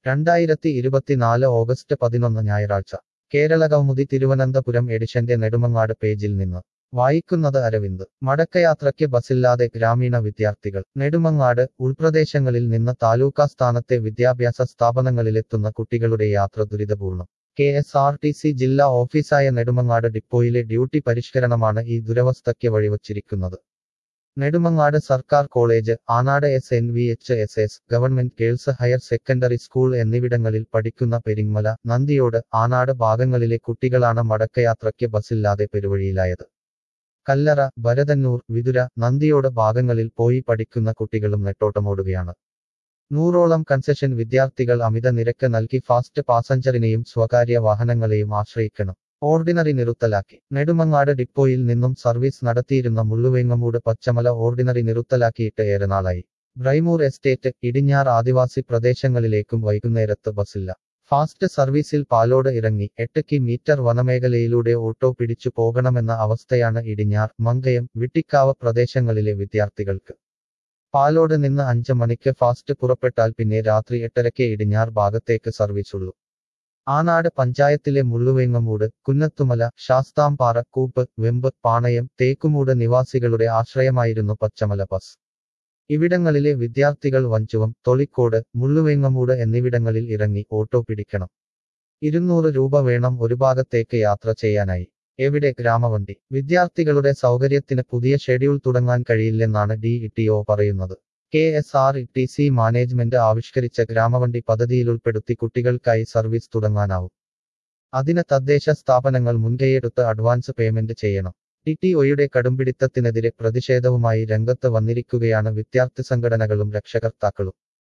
രണ്ടായിരത്തി ഇരുപത്തിനാല് ഓഗസ്റ്റ് പതിനൊന്ന് ഞായറാഴ്ച കേരളകൗമുദി തിരുവനന്തപുരം എഡിഷന്റെ നെടുമങ്ങാട് പേജിൽ നിന്ന് വായിക്കുന്നത് അരവിന്ദ് മടക്കയാത്രയ്ക്ക് ബസ്സില്ലാതെ ഗ്രാമീണ വിദ്യാർത്ഥികൾ നെടുമങ്ങാട് ഉൾപ്രദേശങ്ങളിൽ നിന്ന് താലൂക്കാസ്ഥാനത്തെ വിദ്യാഭ്യാസ സ്ഥാപനങ്ങളിലെത്തുന്ന കുട്ടികളുടെ യാത്ര ദുരിതപൂർണം K S R T C ജില്ലാ ഓഫീസായ നെടുമങ്ങാട് ഡിപ്പോയിലെ ഡ്യൂട്ടി പരിഷ്കരണമാണ് ഈ ദുരവസ്ഥയ്ക്ക് വഴിവച്ചിരിക്കുന്നത് നെടുമങ്ങാട് സർക്കാർ college Anad S N V H S S government girls higher secondary school എന്നിവിടങ്ങളിൽ പഠിക്കുന്ന പെരിങ്ങമല നന്ദിയോട് ആനാട് ഭാഗങ്ങളിലെ കുട്ടികളാണ് മടക്കയാത്രയ്ക്ക് ബസ്സില്ലാതെ പെരുവഴിയിലായത് കല്ലറ ഭരതന്നൂർ വിതുര നന്ദിയോട് ഭാഗങ്ങളിൽ പോയി പഠിക്കുന്ന കുട്ടികളും നെട്ടോട്ടമോടുകയാണ് നൂറോളം കൺസെഷൻ വിദ്യാർത്ഥികൾ അമിത നിരക്ക് നൽകി ഫാസ്റ്റ് പാസഞ്ചറിനെയും സ്വകാര്യ വാഹനങ്ങളെയും ആശ്രയിക്കണം ഓർഡിനറി നിറുത്തലാക്കി നെടുമങ്ങാട് ഡിപ്പോയിൽ നിന്നും സർവീസ് നടത്തിയിരുന്ന മുള്ളുവേങ്ങമൂട് പച്ചമല ഓർഡിനറി നിറുത്തലാക്കിയിട്ട് ഏറെ നാളായി ബ്രൈമൂർ എസ്റ്റേറ്റ് ഇടിഞ്ഞാർ ആദിവാസി പ്രദേശങ്ങളിലേക്കും വൈകുന്നേരത്ത് ബസ്സില്ല ഫാസ്റ്റ് സർവീസിൽ പാലോട് ഇറങ്ങി എട്ട് കി മീറ്റർ വനമേഖലയിലൂടെ ഓട്ടോ പിടിച്ചു പോകണമെന്ന അവസ്ഥയാണ് ഇടിഞ്ഞാർ മങ്കയം വിട്ടിക്കാവ് പ്രദേശങ്ങളിലെ വിദ്യാർത്ഥികൾക്ക് പാലോട് നിന്ന് അഞ്ച് മണിക്ക് ഫാസ്റ്റ് പുറപ്പെട്ടാൽ പിന്നെ രാത്രി എട്ടരയ്ക്ക് ഇടിഞ്ഞാർ ഭാഗത്തേക്ക് സർവീസുള്ളൂ ആനാട് പഞ്ചായത്തിലെ മുള്ളുവേങ്ങമൂട് കുന്നത്തുമല ശാസ്താംപാറ കൂപ്പ് വെമ്പ് പാണയം തേക്കുമൂട് നിവാസികളുടെ ആശ്രയമായിരുന്നു പച്ചമല ബസ് ഇവിടങ്ങളിലെ വിദ്യാർത്ഥികൾ വഞ്ചുവം തൊളിക്കോട് മുള്ളുവേങ്ങമൂട് എന്നിവിടങ്ങളിൽ ഇറങ്ങി ഓട്ടോ പിടിക്കണം ഇരുന്നൂറ് രൂപ വേണം ഒരു ഭാഗത്തേക്ക് യാത്ര ചെയ്യാനായി എവിടെ ഗ്രാമവണ്ടി വിദ്യാർത്ഥികളുടെ സൗകര്യത്തിന് പുതിയ ഷെഡ്യൂൾ തുടങ്ങാൻ കഴിയില്ലെന്നാണ് ഡി ഇ പറയുന്നത് K S R E T C management ആവിഷ്കരിച്ച ഗ്രാമവണ്ടി പദ്ധതിയിലുൾപ്പെടുത്തി കുട്ടികൾക്കായി സർവീസ് തുടങ്ങാനാവും അതിന് തദ്ദേശ സ്ഥാപനങ്ങൾ മുൻകൈയെടുത്ത് അഡ്വാൻസ് പേയ്മെന്റ് ചെയ്യണം ടി ടി ഒയുടെ കടുംപിടിത്തത്തിനെതിരെ പ്രതിഷേധവുമായി രംഗത്ത് വന്നിരിക്കുകയാണ് വിദ്യാർത്ഥി സംഘടനകളും രക്ഷകർത്താക്കളും